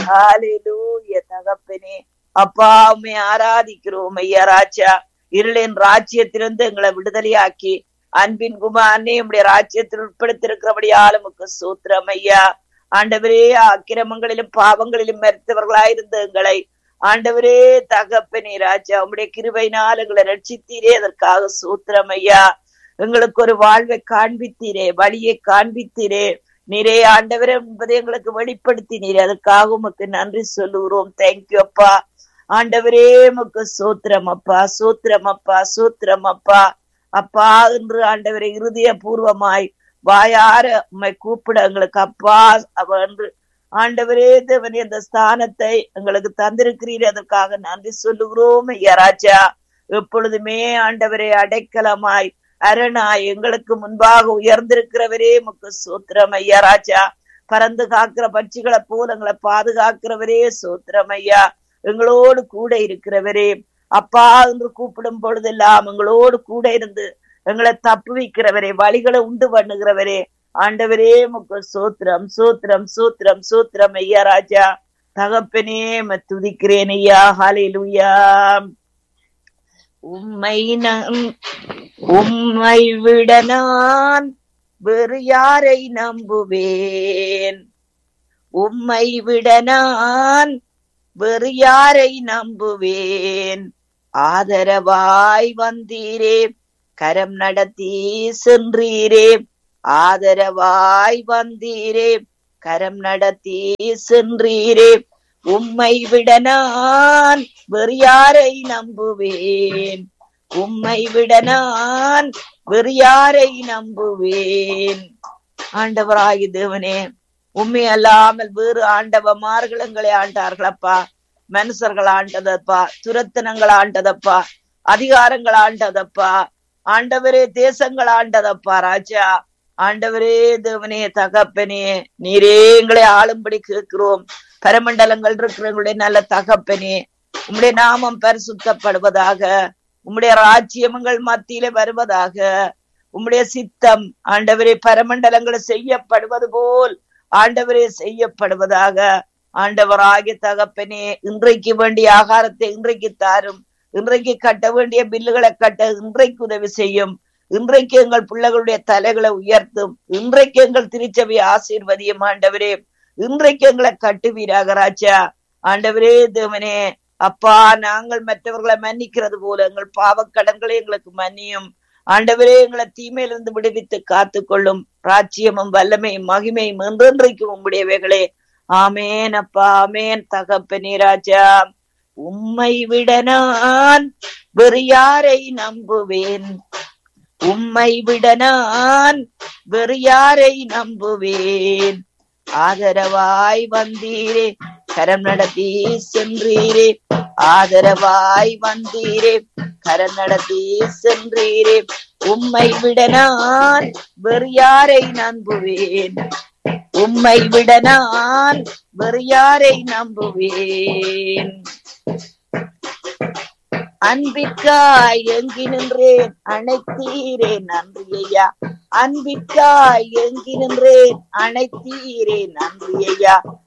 ஹalleluya தகப்பனே அப்பா உம்மை ஆராதிக்கிறோம் ஐயா ராஜா இருளின் ராஜ்யத்திலிருந்து எங்களை விடுதலையாக்கி அன்பின் குமாரனே உம்முடைய ராஜ்யத்தில் உட்படுத்திருக்கிறபடியால் உமக்கு சூத்திரம் ஐயா ஆண்டவரே அக்கிரமங்களிலும் பாவங்களிலும் மறுத்தவர்களாயிருந்த எங்களை ஆண்டவரே தகப்பனே ராஜா உம்முடைய கிருபையினால் எங்களை ரட்சித்தீரே அதற்காக சூத்திரம் ஐயா எங்களுக்கு ஒரு வாழ்வை காண்பித்தீரே வழியை காண்பித்தீரே நீரே ஆண்டவரே என்பதை எங்களுக்கு வெளிப்படுத்தினீரே அதற்காக உமக்கு நன்றி சொல்லுகிறோம் தேங்க்யூ அப்பா ஆண்டவரே உமக்கு சூத்திரம் அப்பா சூத்திரம் அப்பா சூத்திரம் அப்பா அப்பா என்று ஆண்டவரை இருதய பூர்வமாய் வாயார உம்மை கூப்பிட எங்களுக்கு அப்பா அவ என்று ஆண்டவரே தேவனே அந்த ஸ்தானத்தை எங்களுக்கு தந்திருக்கிறீர் அதற்காக நன்றி சொல்லுகிறோம் ஐயா ராஜா எப்பொழுதுமே ஆண்டவரே அடைக்கலமாய் அரணாய் எங்களுக்கு முன்பாக உயர்ந்திருக்கிறவரே முக்கு சூத்திரம் ஐயா ராஜா பறந்து காக்கிற பட்சிகளை போல எங்களை பாதுகாக்கிறவரே சூத்திரம் ஐயா எங்களோடு கூட இருக்கிறவரே அப்பா என்று கூப்பிடும் பொழுதெல்லாம் எங்களோடு கூட இருந்து எங்களை தப்புவிக்கிறவரே வழிகளை உண்டு பண்ணுகிறவரே ஆண்டவரே முக்கு சூத்திரம் சூத்திரம் சூத்திரம் சூத்திரம் ஐயா ராஜா தகப்பனே ம துதிக்கிறேன் ஐயா ஹalleluya உம்மை நான் உம்மை விட நான் வேறு யாரை நம்புவேன் உம்மை விட நான் வேறு யாரை நம்புவேன் ஆதரவாய் வந்தீரே கரம் நடத்தி சென்றீரே ஆதரவாய் வந்தீரே கரம் நடத்தி சென்றீரே உம்மை விட நான் வேறு யாரை நம்புவேன் உம்மை விட நான் வேறு யாரை நம்புவேன் ஆண்டவராகி தேவனே உண்மை அல்லாமல் வேறு ஆண்டவமார்கள் எங்களை ஆண்டார்களப்பா மனுஷர்கள் ஆண்டதப்பா துரத்தனங்கள் ஆண்டதப்பா அதிகாரங்கள் ஆண்டதப்பா ஆண்டவரே தேசங்கள் ஆண்டதப்பா ராஜா ஆண்டவரே தேவனே தகப்பனே நீரே எங்களை ஆளும்படி கேட்கிறோம் பரமண்டலங்கள் இருக்கிறவங்களுடைய நல்ல தகப்பனே உம்முடைய நாமம் பரிசுத்தப்படுவதாக உம்முடைய ராஜ்யமங்கள் மத்தியில வருவதாக உம்முடைய சித்தம் ஆண்டவரே பரமண்டலங்கள் செய்யப்படுவது போல் ஆண்டவரே செய்யப்படுவதாக ஆண்டவராகிய தகப்பனே இன்றைக்கு வேண்டிய ஆகாரத்தை இன்றைக்கு தாரும் இன்றைக்கு கட்ட வேண்டிய பில்லுகளை கட்ட இன்றைக்கு உதவி செய்யும் இன்றைக்கு எங்கள் பிள்ளைகளுடைய தலைகளை உயர்த்தும் இன்றைக்கு எங்கள் திருச்சபை ஆசீர்வதியும் ஆண்டவரே இன்றைக்கு எங்களை கட்டுவீராக ராஜா ஆண்டவரே தேவனே அப்பா நாங்கள் மற்றவர்களை மன்னிக்கிறது போல எங்கள் பாவக்கடன்களை எங்களுக்கு மன்னியும் ஆண்டவரே எங்களை தீமையிலிருந்து விடுவித்து காத்து கொள்ளும் ராஜ்யமும் வல்லமையும் மகிமையும் என்றென்றைக்கும் உம்முடையவைகளே ஆமேன் அப்பா ஆமேன் தகப்பனே ராஜா உம்மை விட நான் வேறு யாரை நம்புவேன் உம்மை விட நான் வேறு யாரை நம்புவேன் ஆதரவாய் வந்தீரே கரம் நடத்தி சென்றீரே ஆதரவாய் வந்தீரே கரம் நடத்தி சென்றீரே உம்மை விட நான் வேறு யாரை நம்புவேன் உம்மை விட நான் வேறு யாரை நம்புவேன் அன்பிற்காய் எங்கி நின்றேன் அணைத்தீரே நன்றி ஐயா அன்பிற்காய் எங்கி நின்றேன் அணைத்தீரே நன்றி ஐயா